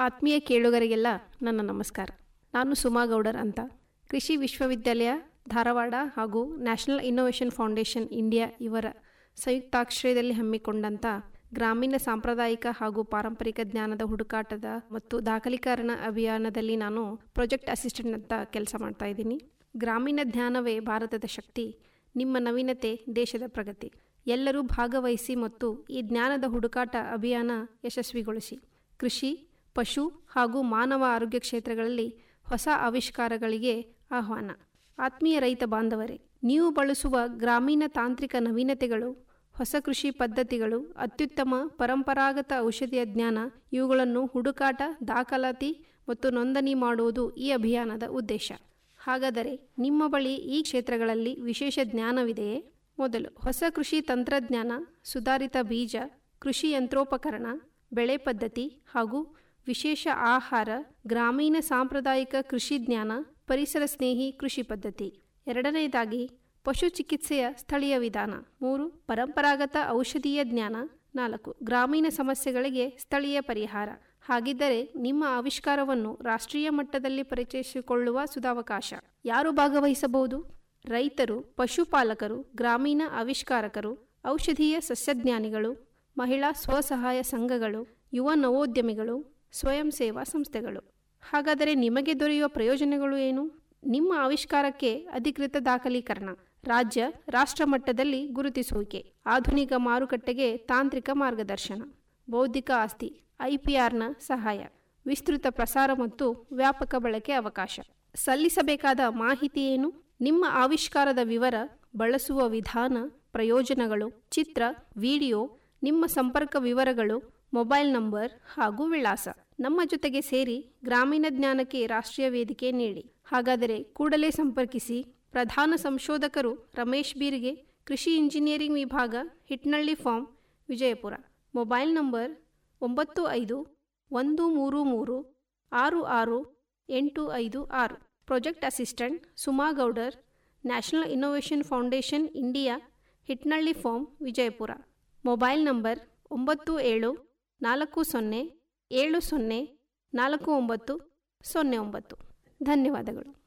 ಆತ್ಮೀಯ ಕೇಳುಗರಿಗೆಲ್ಲ ನನ್ನ ನಮಸ್ಕಾರ ನಾನು ಸುಮಾ ಗೌಡರ್ ಅಂತ ಕೃಷಿ ವಿಶ್ವವಿದ್ಯಾಲಯ ಧಾರವಾಡ ಹಾಗೂ ನ್ಯಾಷನಲ್ ಇನ್ನೋವೇಷನ್ ಫೌಂಡೇಶನ್ ಇಂಡಿಯಾ ಇವರ ಸಂಯುಕ್ತಾಶ್ರಯದಲ್ಲಿ ಹಮ್ಮಿಕೊಂಡಂಥ ಗ್ರಾಮೀಣ ಸಾಂಪ್ರದಾಯಿಕ ಹಾಗೂ ಪಾರಂಪರಿಕ ಜ್ಞಾನದ ಹುಡುಕಾಟದ ಮತ್ತು ದಾಖಲೀಕರಣ ಅಭಿಯಾನದಲ್ಲಿ ನಾನು ಪ್ರಾಜೆಕ್ಟ್ ಅಸಿಸ್ಟೆಂಟ್ ಅಂತ ಕೆಲಸ ಮಾಡ್ತಾ ಇದ್ದೀನಿ ಗ್ರಾಮೀಣ ಜ್ಞಾನವೇ ಭಾರತದ ಶಕ್ತಿ ನಿಮ್ಮ ನವೀನತೆ ದೇಶದ ಪ್ರಗತಿ ಎಲ್ಲರೂ ಭಾಗವಹಿಸಿ ಮತ್ತು ಈ ಜ್ಞಾನದ ಹುಡುಕಾಟ ಅಭಿಯಾನ ಯಶಸ್ವಿಗೊಳಿಸಿ ಕೃಷಿ ಪಶು ಹಾಗೂ ಮಾನವ ಆರೋಗ್ಯ ಕ್ಷೇತ್ರಗಳಲ್ಲಿ ಹೊಸ ಆವಿಷ್ಕಾರಗಳಿಗೆ ಆಹ್ವಾನ ಆತ್ಮೀಯ ರೈತ ಬಾಂಧವರೇ ನೀವು ಬಳಸುವ ಗ್ರಾಮೀಣ ತಾಂತ್ರಿಕ ನವೀನತೆಗಳು ಹೊಸ ಕೃಷಿ ಪದ್ಧತಿಗಳು ಅತ್ಯುತ್ತಮ ಪರಂಪರಾಗತ ಔಷಧಿಯ ಜ್ಞಾನ ಇವುಗಳನ್ನು ಹುಡುಕಾಟ ದಾಖಲಾತಿ ಮತ್ತು ನೋಂದಣಿ ಮಾಡುವುದು ಈ ಅಭಿಯಾನದ ಉದ್ದೇಶ ಹಾಗಾದರೆ ನಿಮ್ಮ ಬಳಿ ಈ ಕ್ಷೇತ್ರಗಳಲ್ಲಿ ವಿಶೇಷ ಜ್ಞಾನವಿದೆಯೇ ಮೊದಲು ಹೊಸ ಕೃಷಿ ತಂತ್ರಜ್ಞಾನ ಸುಧಾರಿತ ಬೀಜ ಕೃಷಿ ಯಂತ್ರೋಪಕರಣ ಬೆಳೆ ಪದ್ಧತಿ ಹಾಗೂ ವಿಶೇಷ ಆಹಾರ ಗ್ರಾಮೀಣ ಸಾಂಪ್ರದಾಯಿಕ ಕೃಷಿ ಜ್ಞಾನ ಪರಿಸರ ಸ್ನೇಹಿ ಕೃಷಿ ಪದ್ಧತಿ ಎರಡನೆಯದಾಗಿ ಪಶು ಚಿಕಿತ್ಸೆಯ ಸ್ಥಳೀಯ ವಿಧಾನ ಮೂರು ಪರಂಪರಾಗತ ಔಷಧೀಯ ಜ್ಞಾನ ನಾಲ್ಕು ಗ್ರಾಮೀಣ ಸಮಸ್ಯೆಗಳಿಗೆ ಸ್ಥಳೀಯ ಪರಿಹಾರ ಹಾಗಿದ್ದರೆ ನಿಮ್ಮ ಆವಿಷ್ಕಾರವನ್ನು ರಾಷ್ಟ್ರೀಯ ಮಟ್ಟದಲ್ಲಿ ಪರಿಚಯಿಸಿಕೊಳ್ಳುವ ಸುಧಾವಕಾಶ ಯಾರು ಭಾಗವಹಿಸಬಹುದು ರೈತರು ಪಶುಪಾಲಕರು ಗ್ರಾಮೀಣ ಆವಿಷ್ಕಾರಕರು ಔಷಧೀಯ ಸಸ್ಯಜ್ಞಾನಿಗಳು ಮಹಿಳಾ ಸ್ವಸಹಾಯ ಸಂಘಗಳು ಯುವ ನವೋದ್ಯಮಿಗಳು ಸ್ವಯಂ ಸೇವಾ ಸಂಸ್ಥೆಗಳು ಹಾಗಾದರೆ ನಿಮಗೆ ದೊರೆಯುವ ಪ್ರಯೋಜನಗಳು ಏನು ನಿಮ್ಮ ಆವಿಷ್ಕಾರಕ್ಕೆ ಅಧಿಕೃತ ದಾಖಲೀಕರಣ ರಾಜ್ಯ ರಾಷ್ಟ್ರ ಮಟ್ಟದಲ್ಲಿ ಗುರುತಿಸುವಿಕೆ ಆಧುನಿಕ ಮಾರುಕಟ್ಟೆಗೆ ತಾಂತ್ರಿಕ ಮಾರ್ಗದರ್ಶನ ಬೌದ್ಧಿಕ ಆಸ್ತಿ ಐಪಿಆರ್ನ ಸಹಾಯ ವಿಸ್ತೃತ ಪ್ರಸಾರ ಮತ್ತು ವ್ಯಾಪಕ ಬಳಕೆ ಅವಕಾಶ ಸಲ್ಲಿಸಬೇಕಾದ ಮಾಹಿತಿ ಏನು ನಿಮ್ಮ ಆವಿಷ್ಕಾರದ ವಿವರ ಬಳಸುವ ವಿಧಾನ ಪ್ರಯೋಜನಗಳು ಚಿತ್ರ ವಿಡಿಯೋ ನಿಮ್ಮ ಸಂಪರ್ಕ ವಿವರಗಳು ಮೊಬೈಲ್ ನಂಬರ್ ಹಾಗೂ ವಿಳಾಸ ನಮ್ಮ ಜೊತೆಗೆ ಸೇರಿ ಗ್ರಾಮೀಣ ಜ್ಞಾನಕ್ಕೆ ರಾಷ್ಟ್ರೀಯ ವೇದಿಕೆ ನೀಡಿ ಹಾಗಾದರೆ ಕೂಡಲೇ ಸಂಪರ್ಕಿಸಿ ಪ್ರಧಾನ ಸಂಶೋಧಕರು ರಮೇಶ್ ಬೀರ್ಗೆ ಕೃಷಿ ಇಂಜಿನಿಯರಿಂಗ್ ವಿಭಾಗ Hitnalli farm Vijayapura mobile number ಒಂಬತ್ತು ಐದು ಒಂದು ಮೂರು ಮೂರು ಆರು ಆರು ಎಂಟು ಐದು ಆರು project assistant Suma Gowdar National Innovation Foundation India Hitnalli farm Vijayapura mobile number ಒಂಬತ್ತು ಏಳು ನಾಲ್ಕು ಸೊನ್ನೆ ಏಳು ಸೊನ್ನೆ ನಾಲ್ಕು ಒಂಬತ್ತು ಸೊನ್ನೆ ಒಂಬತ್ತು ಧನ್ಯವಾದಗಳು